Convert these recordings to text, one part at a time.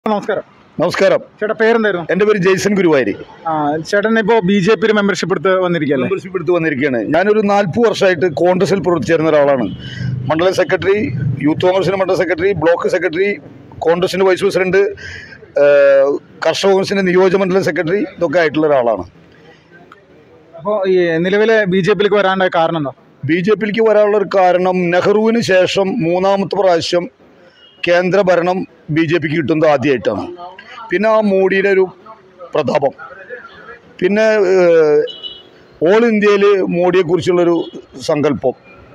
നമസ്കാരം നമസ്കാരം ചേട്ടാ പേരെന്തായിരുന്നു എൻ്റെ പേര് ജെയ്സൺ ഗുരുവായൂരി ആ ചേട്ടൻ ഇപ്പോൾ ബി ജെ പിയിൽ മെമ്പർഷിപ്പ് എടുത്ത് വന്നിരിക്കുകയല്ലേ മെമ്പർഷിപ്പ് എടുത്ത് വന്നിരിക്കുകയാണ് ഞാനൊരു നാൽപ്പത് വർഷമായിട്ട് കോൺഗ്രസിൽ പ്രവർത്തിച്ചിരുന്ന ഒരാളാണ് മണ്ഡലം സെക്രട്ടറി യൂത്ത് കോൺഗ്രസിന് മണ്ഡലം സെക്രട്ടറി ബ്ലോക്ക് സെക്രട്ടറി കോൺഗ്രസിൻ്റെ വൈസ് പ്രസിഡന്റ് ഏഹ്, കർഷക കോൺഗ്രസിൻ്റെ നിയോജകമണ്ഡലം സെക്രട്ടറി ഇതൊക്കെ ആയിട്ടുള്ള ഒരാളാണ് അപ്പോൾ ഈ നിലവിലെ ബി ജെ പിയിലേക്ക് വരാണ്ടായ കാരണം എന്താ ബി ജെ പിയിലേക്ക് വരാനുള്ള ഒരു കാരണം നെഹ്റുവിന് ശേഷം മൂന്നാമത്തെ പ്രാവശ്യം കേന്ദ്ര ഭരണം ബി ജെ പിക്ക് കിട്ടുന്നത് ആദ്യമായിട്ടാണ് പിന്നെ ആ മോഡിയുടെ ഒരു പ്രതാപം പിന്നെ ഏഹ്, ഓൾ ഇന്ത്യയിൽ മോഡിയെക്കുറിച്ചുള്ളൊരു സങ്കല്പം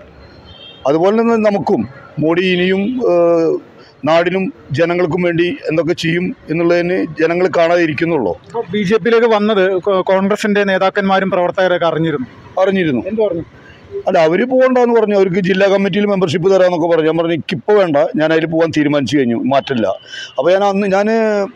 അതുപോലെ തന്നെ നമുക്കും മോഡി ഇനിയും ഏഹ്, നാടിനും ജനങ്ങൾക്കും വേണ്ടി എന്തൊക്കെ ചെയ്യും എന്നുള്ളതിന് ജനങ്ങൾ കാണാതെ ഇരിക്കുന്നുള്ളൂ ഇപ്പോൾ ബി ജെ പിയിലേക്ക് വന്നത് കോ- കോൺഗ്രസിന്റെ നേതാക്കന്മാരും പ്രവർത്തകരൊക്കെ അറിഞ്ഞിരുന്നു അറിഞ്ഞിരുന്നു എന്ത് പറഞ്ഞു അല്ല അവർ പോകണ്ടെന്ന് പറഞ്ഞു അവർക്ക് ജില്ലാ കമ്മിറ്റിയിൽ മെമ്പർഷിപ്പ് തരാമെന്നൊക്കെ പറഞ്ഞു ഞാൻ പറഞ്ഞു എനിക്കിപ്പോൾ വേണ്ട ഞാൻ അതിൽ പോകാൻ തീരുമാനിച്ചു കഴിഞ്ഞു മാറ്റില്ല അപ്പോൾ ഞാൻ അന്ന് ഞാൻ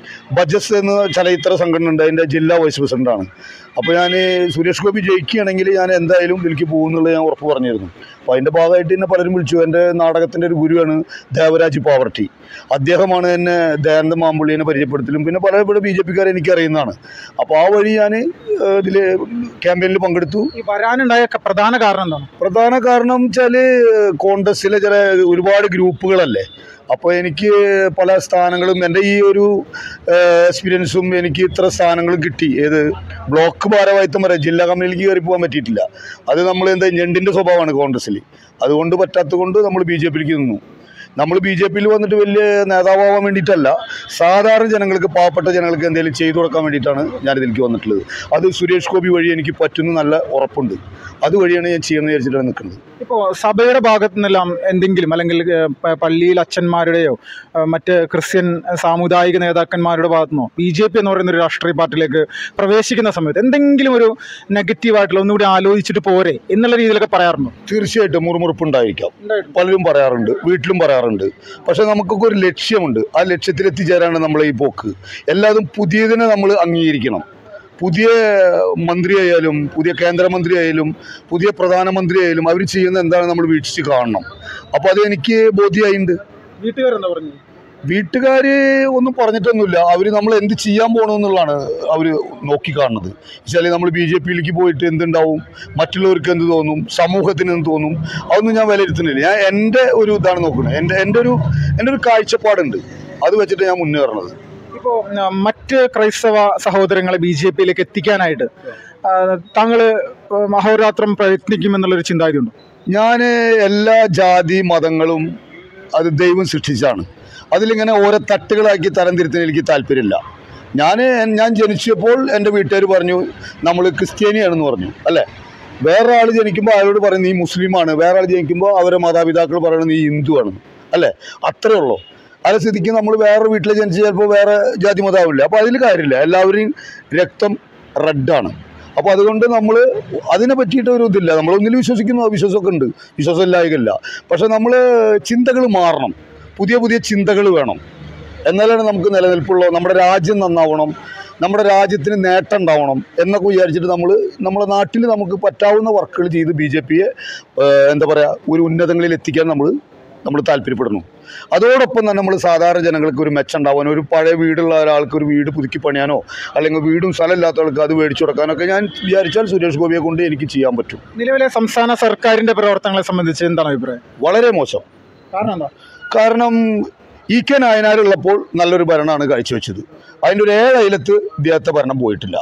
ബജസ് എന്ന ചലച്ചിത്ര സംഘടന ഉണ്ട് അതിൻ്റെ ജില്ലാ വൈസ് പ്രസിഡൻ്റാണ് അപ്പോൾ ഞാൻ സുരേഷ് ഗോപി ജയിക്കുകയാണെങ്കിൽ ഞാൻ എന്തായാലും ഇതിലേക്ക് പോകുന്നുള്ളത് ഞാൻ ഉറപ്പ് പറഞ്ഞിരുന്നു അപ്പോൾ അതിൻ്റെ ഭാഗമായിട്ട് എന്നെ പലരും വിളിച്ചു എൻ്റെ നാടകത്തിൻ്റെ ഒരു ഗുരുവാണ് ദേവരാജ് പാവർട്ടി അദ്ദേഹമാണ് എന്നെ ദയാനന്ദ മാമ്പുള്ളിനെ പരിചയപ്പെടുത്തലും പിന്നെ പല ഇവിടെ ബി ജെ പിക്കാരെ എനിക്കറിയുന്നതാണ് അപ്പോൾ ആ വഴി ഞാൻ ഇതിൽ ക്യാമ്പയിനിൽ പങ്കെടുത്തു ഈ വരാനുണ്ടായ ക- പ്രധാന കാരണം എന്താണ് പ്രധാന കാരണം വെച്ചാൽ കോൺഗ്രസ്സിലെ ചില ഒരുപാട് ഗ്രൂപ്പുകളല്ലേ അപ്പോൾ എനിക്ക് പല സ്ഥാനങ്ങളും എൻ്റെ ഈ ഒരു എക്സ്പീരിയൻസും എനിക്ക് ഇത്ര സ്ഥാനങ്ങളും കിട്ടി ഏത് ബ്ലോക്ക് ഭാരവാഹിത്വം വരെ ജില്ലാ കമ്മിറ്റിയിലേക്ക് കയറി പോകാൻ പറ്റിയിട്ടില്ല അത് നമ്മൾ എന്താ ഞണ്ടിൻ്റെ സ്വഭാവമാണ് കോൺഗ്രസ്സിൽ അതുകൊണ്ട് പറ്റാത്തത് കൊണ്ട് നമ്മൾ ബി ജെ പിയിലേക്ക് നിന്നു നമ്മൾ ബി ജെ പിയിൽ വന്നിട്ട് വലിയ നേതാവാൻ വേണ്ടിയിട്ടല്ല സാധാരണ ജനങ്ങൾക്ക് പാവപ്പെട്ട ജനങ്ങൾക്ക് എന്തെങ്കിലും ചെയ്തു കൊടുക്കാൻ വേണ്ടിയിട്ടാണ് ഞാൻ ഇതിലേക്ക് വന്നിട്ടുള്ളത് അത് സുരേഷ് ഗോപി വഴി എനിക്ക് പറ്റുന്ന നല്ല ഉറപ്പുണ്ട് അതുവഴിയാണ് ഞാൻ ചെയ്യണമെന്ന് വിചാരിച്ചിട്ടാണ് നിൽക്കുന്നത് ഇപ്പോൾ സഭയുടെ ഭാഗത്തു നിന്നെല്ലാം എന്തെങ്കിലും അല്ലെങ്കിൽ ഏഹ്, പ- പള്ളിയിൽ അച്ഛന്മാരുടെയോ ഏഹ്, മറ്റ് ക്രിസ്ത്യൻ സാമുദായിക നേതാക്കന്മാരുടെ ഭാഗത്തു നിന്നോ ബി ജെ പി എന്ന് പറയുന്ന ഒരു രാഷ്ട്രീയ പാർട്ടിയിലേക്ക് പ്രവേശിക്കുന്ന സമയത്ത് എന്തെങ്കിലും ഒരു നെഗറ്റീവായിട്ടുള്ള ഒന്നുകൂടി ആലോചിച്ചിട്ട് പോരെ എന്നുള്ള രീതിയിലൊക്കെ പറയാറുണ്ടോ തീർച്ചയായിട്ടും മുറുമുറുപ്പുണ്ടായിരിക്കാം പലരും പറയാറുണ്ട് വീട്ടിലും പറയാറുണ്ട് പക്ഷെ നമുക്കൊക്കെ ഒരു ലക്ഷ്യമുണ്ട് ആ ലക്ഷ്യത്തിൽ എത്തിച്ചേരാണ് നമ്മളെ ഈ പോക്ക് എല്ലാതും പുതിയതിനെ നമ്മൾ അംഗീകരിക്കണം പുതിയ മന്ത്രിയായാലും പുതിയ കേന്ദ്രമന്ത്രി ആയാലും പുതിയ പ്രധാനമന്ത്രി ആയാലും അവർ ചെയ്യുന്ന എന്താണ് നമ്മൾ വീക്ഷിച്ച് കാണണം അപ്പോൾ അത് എനിക്ക് ബോധ്യമായിട്ടുണ്ട് വീട്ടുകാരെന്താ പറഞ്ഞു വീട്ടുകാർ ഒന്നും പറഞ്ഞിട്ടൊന്നുമില്ല അവർ നമ്മൾ എന്ത് ചെയ്യാൻ പോകണമെന്നുള്ളതാണ് അവർ നോക്കിക്കാണുന്നത് വെച്ചാൽ നമ്മൾ ബി ജെ പിയിലേക്ക് പോയിട്ട് എന്തുണ്ടാവും മറ്റുള്ളവർക്ക് എന്ത് തോന്നും സമൂഹത്തിന് എന്ത് തോന്നും അതൊന്നും ഞാൻ വിലയിരുത്തുന്നില്ല ഞാൻ എൻ്റെ ഒരു ഇതാണ് നോക്കുന്നത് എൻ്റെ എൻ്റെ ഒരു എൻ്റെ ഒരു കാഴ്ചപ്പാടുണ്ട് അത് വെച്ചിട്ട് ഞാൻ മുന്നേറണത് ഇപ്പോൾ മറ്റ് ക്രൈസ്തവ സഹോദരങ്ങളെ ബി ജെ പിയിലേക്ക് എത്തിക്കാനായിട്ട് താങ്കൾ അഹോരാത്രം പ്രയത്നിക്കുമെന്നുള്ളൊരു ചിന്താഗതി ഉണ്ടോ ഞാൻ എല്ലാ ജാതി മതങ്ങളും അത് ദൈവം സൃഷ്ടിച്ചാണ് അതിലിങ്ങനെ ഓരോ തട്ടുകളാക്കി തരംതിരുത്താൻ എനിക്ക് താല്പര്യമില്ല ഞാൻ ഞാൻ ജനിച്ചപ്പോൾ എൻ്റെ വീട്ടുകാർ പറഞ്ഞു നമ്മൾ ക്രിസ്ത്യാനിയാണെന്ന് പറഞ്ഞു അല്ലേ വേറെ ആൾ ജനിക്കുമ്പോൾ അയാളോട് പറയും നീ മുസ്ലിമാണ് വേറെ ആൾ ജനിക്കുമ്പോൾ അവരെ മാതാപിതാക്കൾ പറയുന്നത് നീ ഹിന്ദുവാണ് അല്ലേ അത്രേ ഉള്ളൂ അതേ സ്ഥിതിക്ക് നമ്മൾ വേറെ വീട്ടിൽ ജനിച്ച് ചിലപ്പോൾ വേറെ ജാതി മതമാവില്ല അപ്പോൾ അതിൽ കാര്യമില്ല എല്ലാവരെയും രക്തം റെഡാണ് അപ്പോൾ അതുകൊണ്ട് നമ്മൾ അതിനെ പറ്റിയിട്ട് ഒരു ഇതില്ല നമ്മൾ ഒന്നിൽ വിശ്വസിക്കുന്നു വിശ്വാസമൊക്കെ ഉണ്ട് വിശ്വാസം ഇല്ലായകല്ല പക്ഷെ നമ്മൾ ചിന്തകൾ മാറണം പുതിയ പുതിയ ചിന്തകൾ വേണം എന്നാലാണ് നമുക്ക് നിലനിൽപ്പുള്ള നമ്മുടെ രാജ്യം നന്നാവണം നമ്മുടെ രാജ്യത്തിന് നേട്ടം ഉണ്ടാവണം എന്നൊക്കെ വിചാരിച്ചിട്ട് നമ്മൾ നമ്മുടെ നാട്ടിൽ നമുക്ക് പറ്റാവുന്ന വർക്കുകൾ ചെയ്ത് ബി ജെ പിയെ എന്താ പറയുക ഒരു ഉന്നതങ്ങളിൽ എത്തിക്കാൻ നമ്മൾ നമ്മൾ താല്പര്യപ്പെടുന്നു അതോടൊപ്പം തന്നെ നമ്മൾ സാധാരണ ജനങ്ങൾക്ക് ഒരു മെച്ചം ഉണ്ടാവാൻ ഒരു പഴയ വീടുള്ള ഒരാൾക്ക് ഒരു വീട് പുതുക്കി പണിയാനോ അല്ലെങ്കിൽ വീടും സ്ഥലമില്ലാത്ത ആൾക്ക് അത് മേടിച്ചു കൊടുക്കാനൊക്കെ ഞാൻ വിചാരിച്ചാൽ സുരേഷ് ഗോപിയെ കൊണ്ട് എനിക്ക് ചെയ്യാൻ പറ്റും നിലവിലെ സംസ്ഥാന സർക്കാരിന്റെ പ്രവർത്തനങ്ങളെ സംബന്ധിച്ച് എന്താണ് അഭിപ്രായം വളരെ മോശം കാരണം എന്താ കാരണം ഇ കെ നായനാരുള്ളപ്പോൾ നല്ലൊരു ഭരണമാണ് കാഴ്ചവെച്ചത് അതിൻ്റെ ഒരു ഏഴയിലത്ത് ഇദ്ദേഹത്തെ ഭരണം പോയിട്ടില്ല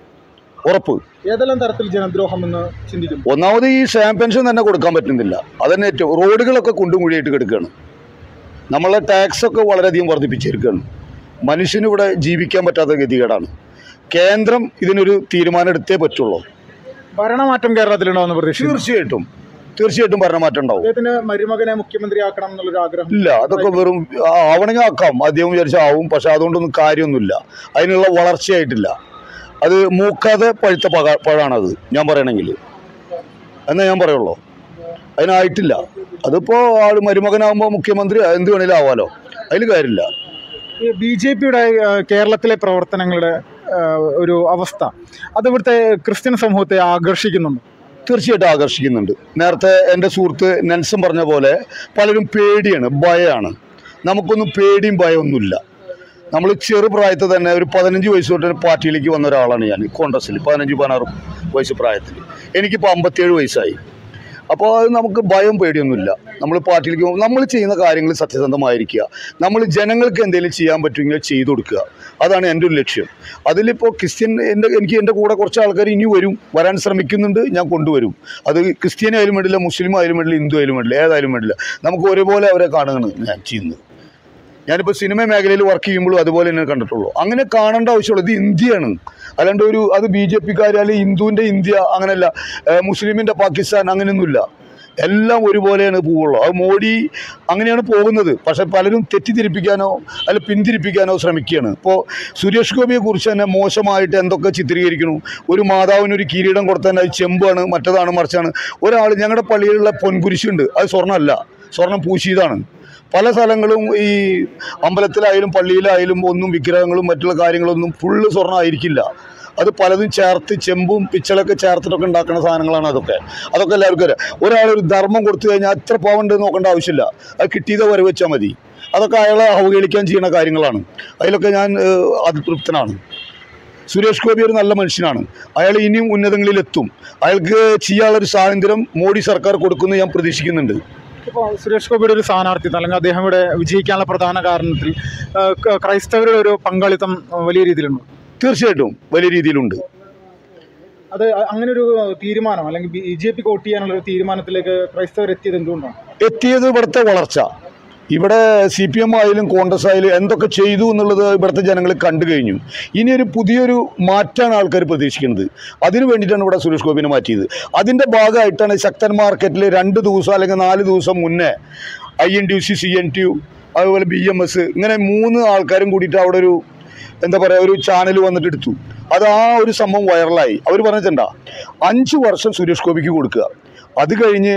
ഉറപ്പ് ഏതെല്ലാം തരത്തിൽ ജനദ്രോഹം എന്ന് ചിന്തിക്കുന്നു ഒന്നാമത് ഈ ഷാം പെൻഷൻ തന്നെ കൊടുക്കാൻ പറ്റുന്നില്ല അതന്നെ ഏറ്റവും റോഡുകളൊക്കെ കുണ്ടുമുഴിയായിട്ട് കിടക്കുകയാണ് നമ്മളെ ടാക്സ് ഒക്കെ വളരെയധികം വർദ്ധിപ്പിച്ചിരിക്കുകയാണ് മനുഷ്യന് ഇവിടെ ജീവിക്കാൻ പറ്റാത്ത ഗതികേടാണ് കേന്ദ്രം ഇതിനൊരു തീരുമാനം എടുത്തേ പറ്റുള്ളൂ ഭരണമാറ്റം കേരളത്തിലുണ്ടാവുന്ന പ്രതീക്ഷ തീർച്ചയായിട്ടും തീർച്ചയായിട്ടും ഭരണമാറ്റം ഉണ്ടാവും അദ്ദേഹത്തിന് മരുമകനെ മുഖ്യമന്ത്രിയാക്കണം എന്നുള്ളൊരു ആഗ്രഹം ഇല്ല അതൊക്കെ വെറും ആ, ആവണമെങ്കിൽ ആക്കാം അദ്ദേഹം വിചാരിച്ചാൽ ആവും പക്ഷെ അതുകൊണ്ടൊന്നും കാര്യമൊന്നുമില്ല അതിനുള്ള വളർച്ചയായിട്ടില്ല അത് മൂക്കാതെ പഴുത്ത പക പഴമാണത് ഞാൻ പറയണമെങ്കിൽ എന്നേ ഞാൻ പറയുള്ളൂ അതിനായിട്ടില്ല അതിപ്പോൾ ആൾ മരുമകനാകുമ്പോൾ മുഖ്യമന്ത്രി എന്ത് വേണേലും ആവാലോ അതിൽ കാര്യമില്ല ഈ ബി ജെ പിയുടെ കേരളത്തിലെ പ്രവർത്തനങ്ങളുടെ ആ, ഒരു അവസ്ഥ അത് ഇവിടുത്തെ ക്രിസ്ത്യൻ സമൂഹത്തെ ആകർഷിക്കുന്നുണ്ട് തീർച്ചയായിട്ടും ആകർഷിക്കുന്നുണ്ട് നേരത്തെ എൻ്റെ സുഹൃത്ത് നെൽസൺ പറഞ്ഞ പോലെ പലരും പേടിയാണ് ഭയമാണ് നമുക്കൊന്നും പേടിയും ഭയമൊന്നുമില്ല നമ്മൾ ചെറുപ്രായത്തിൽ തന്നെ ഒരു പതിനഞ്ച് വയസ്സ് തൊട്ട് പാർട്ടിയിലേക്ക് വന്ന ഒരാളാണ് ഞാൻ കോൺഗ്രസ്സിൽ പതിനഞ്ച് പതിനാറ് വയസ്സ് പ്രായത്തിൽ എനിക്കിപ്പോൾ അമ്പത്തേഴ് വയസ്സായി അപ്പോൾ അത് നമുക്ക് ഭയം പേടിയൊന്നുമില്ല നമ്മൾ പാർട്ടിയിലേക്ക് പോകുമ്പോൾ നമ്മൾ ചെയ്യുന്ന കാര്യങ്ങൾ സത്യസന്ധമായിരിക്കുക നമ്മൾ ജനങ്ങൾക്ക് എന്തെങ്കിലും ചെയ്യാൻ പറ്റുമെങ്കിൽ ചെയ്തു കൊടുക്കുക അതാണ് എൻ്റെ ഒരു ലക്ഷ്യം അതിലിപ്പോൾ ക്രിസ്ത്യൻ എൻ്റെ എനിക്ക് എൻ്റെ കൂടെ കുറച്ച് ആൾക്കാർ ഇനി വരും വരാൻ ശ്രമിക്കുന്നുണ്ട് ഞാൻ കൊണ്ടുവരും അത് ക്രിസ്ത്യൻ ആയാലും വേണ്ടില്ല മുസ്ലിം ആയാലും വേണ്ടില്ല ഹിന്ദു ആയാലും വേണ്ടില്ല ഏതായാലും വേണ്ടില്ല നമുക്ക് ഒരുപോലെ അവരെ കാണുകയാണ് ഞാൻ ചെയ്യുന്നത് ഞാനിപ്പോൾ സിനിമ മേഖലയിൽ വർക്ക് ചെയ്യുമ്പോഴും അതുപോലെ തന്നെ കണ്ടിട്ടുള്ളൂ അങ്ങനെ കാണേണ്ട ആവശ്യമുള്ളത് ഇത് ഇന്ത്യയാണ് അല്ലാണ്ട് ഒരു അത് ബി ജെ പിക്കാർ അല്ലെങ്കിൽ ഹിന്ദുവിൻ്റെ ഇന്ത്യ അങ്ങനെയല്ല ഏഹ് മുസ്ലിമിൻ്റെ പാകിസ്ഥാൻ അങ്ങനെയൊന്നുമില്ല എല്ലാം ഒരുപോലെയാണ് പോവുള്ളൂ അത് മോഡി അങ്ങനെയാണ് പോകുന്നത് പക്ഷേ പലരും തെറ്റിദ്ധരിപ്പിക്കാനോ അല്ല പിന്തിരിപ്പിക്കാനോ ശ്രമിക്കുകയാണ് ഇപ്പോൾ സുരേഷ് ഗോപിയെ കുറിച്ച് തന്നെ മോശമായിട്ട് എന്തൊക്കെ ചിത്രീകരിക്കുന്നു ഒരു മാതാവിന് ഒരു കിരീടം കൊടുത്താൽ അത് ചെമ്പാണ് മറ്റതാണ് മറിച്ചാണ് ഒരാൾ ഞങ്ങളുടെ പള്ളിയിലുള്ള പൊൻകുരിശുണ്ട് അത് സ്വർണ്ണമല്ല സ്വർണം പൂശിയതാണ് പല സ്ഥലങ്ങളും ഈ അമ്പലത്തിലായാലും പള്ളിയിലായാലും ഒന്നും വിഗ്രഹങ്ങളും മറ്റുള്ള കാര്യങ്ങളൊന്നും ഫുള്ള് സ്വർണ്ണം ആയിരിക്കില്ല അത് പലതും ചേർത്ത് ചെമ്പും പിച്ചളൊക്കെ ചേർത്തിട്ടൊക്കെ ഉണ്ടാക്കുന്ന സാധനങ്ങളാണ് അതൊക്കെ അതൊക്കെ എല്ലാവർക്കും അറിയാം ഒരാളൊരു ധർമ്മം കൊടുത്തു കഴിഞ്ഞാൽ എത്ര പാവുണ്ട് നോക്കേണ്ട ആവശ്യമില്ല അത് കിട്ടിയത് വരെ വെച്ചാൽ മതി അതൊക്കെ അയാളെ അവഹേളിക്കാൻ ചെയ്യുന്ന കാര്യങ്ങളാണ് അതിലൊക്കെ ഞാൻ ഏഹ്, അതൃപ്തനാണ് സുരേഷ് ഗോപി ഒരു നല്ല മനുഷ്യനാണ് അയാൾ ഇനിയും ഉന്നതങ്ങളിലെത്തും അയാൾക്ക് ചെയ്യാനുള്ളൊരു സ്വാതന്ത്ര്യം മോഡി സർക്കാർ കൊടുക്കുമെന്ന് ഞാൻ പ്രതീക്ഷിക്കുന്നുണ്ട് ഇപ്പോൾ സുരേഷ് ഗോപിയുടെ ഒരു സ്ഥാനാർത്ഥിത്വം അല്ലെങ്കിൽ അദ്ദേഹം ഇവിടെ വിജയിക്കാനുള്ള പ്രധാന കാരണത്തിൽ ആ, ക- ക്രൈസ്തവരുടെ ഒരു പങ്കാളിത്തം ആ, വലിയ രീതിയിലുണ്ട് തീർച്ചയായിട്ടും വലിയ രീതിയിലുണ്ട് അത് അ- അങ്ങനെ ഒരു തീരുമാനം അല്ലെങ്കിൽ ബി ജെ പി വോട്ട് ചെയ്യാനുള്ള ഒരു തീരുമാനത്തിലേക്ക് ക്രൈസ്തവർ എത്തിയത് എന്തുകൊണ്ടാണ് എത്തിയത് ഇവിടുത്തെ വളർച്ച ഇവിടെ സി പി എം ആയാലും കോൺഗ്രസ് ആയാലും എന്തൊക്കെ ചെയ്തു എന്നുള്ളത് ഇവിടുത്തെ ജനങ്ങൾ കണ്ടു കഴിഞ്ഞു ഇനി ഒരു പുതിയൊരു മാറ്റാണ് ആൾക്കാർ പ്രതീക്ഷിക്കുന്നത് അതിനു വേണ്ടിയിട്ടാണ് ഇവിടെ സുരേഷ് ഗോപിനെ മാറ്റിയത് അതിൻ്റെ ഭാഗമായിട്ടാണ് ശക്തൻ മാർക്കറ്റിൽ രണ്ട് ദിവസം അല്ലെങ്കിൽ നാല് ദിവസം മുന്നേ I N T C C N T U അതുപോലെ ബി എം എസ് ഇങ്ങനെ മൂന്ന് ആൾക്കാരും കൂടിയിട്ട് അവിടെ ഒരു എന്താ പറയുക ഒരു ചാനൽ വന്നിട്ട് എടുത്തു അത് ആ ഒരു സംഭവം വൈറലായി അവർ പറഞ്ഞിട്ടുണ്ടാ അഞ്ച് വർഷം സുരേഷ് ഗോപിക്ക് കൊടുക്കുക അത് കഴിഞ്ഞ്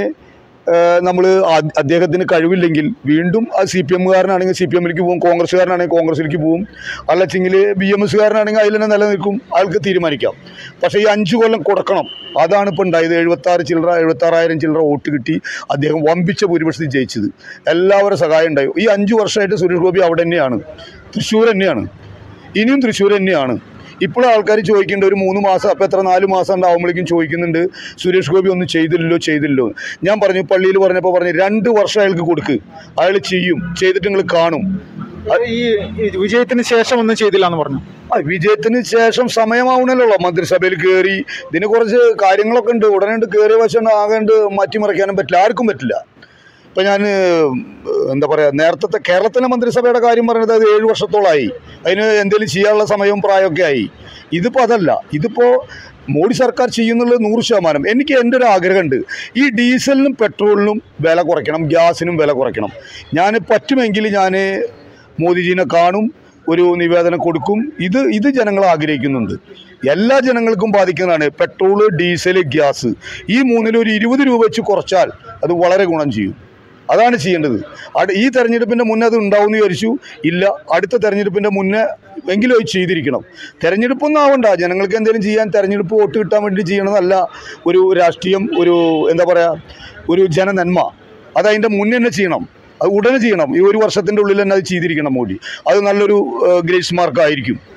നമ്മൾ അദ്ദേഹത്തിന് കഴിവില്ലെങ്കിൽ വീണ്ടും ആ സി പി എമ്മുകാരനാണെങ്കിൽ സി പി എമ്മിലേക്ക് പോകും കോൺഗ്രസ്സുകാരനാണെങ്കിൽ കോൺഗ്രസിലേക്ക് പോകും അല്ലെങ്കിൽ ബി എം എസ്സുകാരനാണെങ്കിൽ അതിൽ തന്നെ നിലനിൽക്കും ആൾക്ക് തീരുമാനിക്കാം പക്ഷേ ഈ അഞ്ച് കൊല്ലം കൊടുക്കണം അതാണ് ഇപ്പോൾ ഉണ്ടായത് എഴുപത്താറ് ചില്ലറ എഴുപത്താറായിരം ചില്ലറ വോട്ട് കിട്ടി അദ്ദേഹം വമ്പിച്ച ഭൂരിപക്ഷത്തിൽ ജയിച്ചത് എല്ലാവരുടെ സഹായം ഉണ്ടായി ഈ അഞ്ച് വർഷമായിട്ട് സുരേഷ് ഗോപി അവിടെ തന്നെയാണ് തൃശ്ശൂർ തന്നെയാണ് ഇനിയും തൃശ്ശൂർ തന്നെയാണ് ഇപ്പോൾ ആൾക്കാർ ചോദിക്കുന്നുണ്ട് ഒരു മൂന്ന് മാസം അപ്പോൾ എത്ര നാല് മാസം ഉണ്ടാവുമ്പോഴേക്കും ചോദിക്കുന്നുണ്ട് സുരേഷ് ഗോപി ഒന്നും ചെയ്തില്ലല്ലോ ചെയ്തില്ലല്ലോ ഞാൻ പറഞ്ഞു പള്ളിയിൽ പറഞ്ഞപ്പോൾ പറഞ്ഞു രണ്ട് വർഷം അയാൾക്ക് കൊടുക്ക് അയാൾ ചെയ്യും ചെയ്തിട്ട് നിങ്ങൾ കാണും അത് ഈ ഈ വിജയത്തിന് ശേഷം ഒന്നും ചെയ്തില്ല എന്ന് പറഞ്ഞു ആ വിജയത്തിന് ശേഷം സമയമാവണല്ലോ മന്ത്രിസഭയിൽ കയറി ഇതിന് കുറച്ച് കാര്യങ്ങളൊക്കെ ഉണ്ട് ഉടനെ ഉണ്ട് കയറിയ വശം ആകണ്ട് മാറ്റിമറിക്കാനും പറ്റില്ല ആർക്കും പറ്റില്ല ഇപ്പം ഞാൻ എന്താ പറയുക നേരത്തെ കേരളത്തിലെ മന്ത്രിസഭയുടെ കാര്യം പറയുന്നത് അത് ഏഴ് വർഷത്തോളമായി അതിന് എന്തെങ്കിലും ചെയ്യാനുള്ള സമയവും പ്രായമൊക്കെ ആയി ഇതിപ്പോൾ അതല്ല ഇതിപ്പോൾ മോഡി സർക്കാർ ചെയ്യുന്നുള്ളത് നൂറ് ശതമാനം എനിക്ക് എൻ്റെ ഒരു ആഗ്രഹമുണ്ട് ഈ ഡീസലിനും പെട്രോളിനും വില കുറയ്ക്കണം ഗ്യാസിനും വില കുറയ്ക്കണം ഞാൻ പറ്റുമെങ്കിൽ ഞാൻ മോദിജീനെ കാണും ഒരു നിവേദനം കൊടുക്കും ഇത് ഇത് ജനങ്ങൾ ആഗ്രഹിക്കുന്നുണ്ട് എല്ലാ ജനങ്ങൾക്കും ബാധിക്കുന്നതാണ് പെട്രോള് ഡീസൽ ഗ്യാസ് ഈ മൂന്നിലും ഒരു ഇരുപത് രൂപ വെച്ച് കുറച്ചാൽ അത് വളരെ ഗുണം ചെയ്യും അതാണ് ചെയ്യേണ്ടത് അട്- ഈ തെരഞ്ഞെടുപ്പിൻ്റെ മുന്നേ അത് ഉണ്ടാവുമെന്ന് വിചാരിച്ചു ഇല്ല അടുത്ത തെരഞ്ഞെടുപ്പിൻ്റെ മുന്നേ എങ്കിലും അത് ചെയ്തിരിക്കണം തെരഞ്ഞെടുപ്പൊന്നും ആവണ്ട ജനങ്ങൾക്ക് എന്തെങ്കിലും ചെയ്യാൻ തെരഞ്ഞെടുപ്പ് വോട്ട് കിട്ടാൻ വേണ്ടി ചെയ്യണതല്ല ഒരു രാഷ്ട്രീയം ഒരു എന്താ പറയുക ഒരു ജനനന്മ അത് അതിൻ്റെ മുന്നേ തന്നെ ചെയ്യണം അത് ഉടനെ ചെയ്യണം ഈ ഒരു വർഷത്തിൻ്റെ ഉള്ളിൽ തന്നെ അത് ചെയ്തിരിക്കണം മോഡി അത് നല്ലൊരു ഗ്രേസ് മാർക്ക് ആയിരിക്കും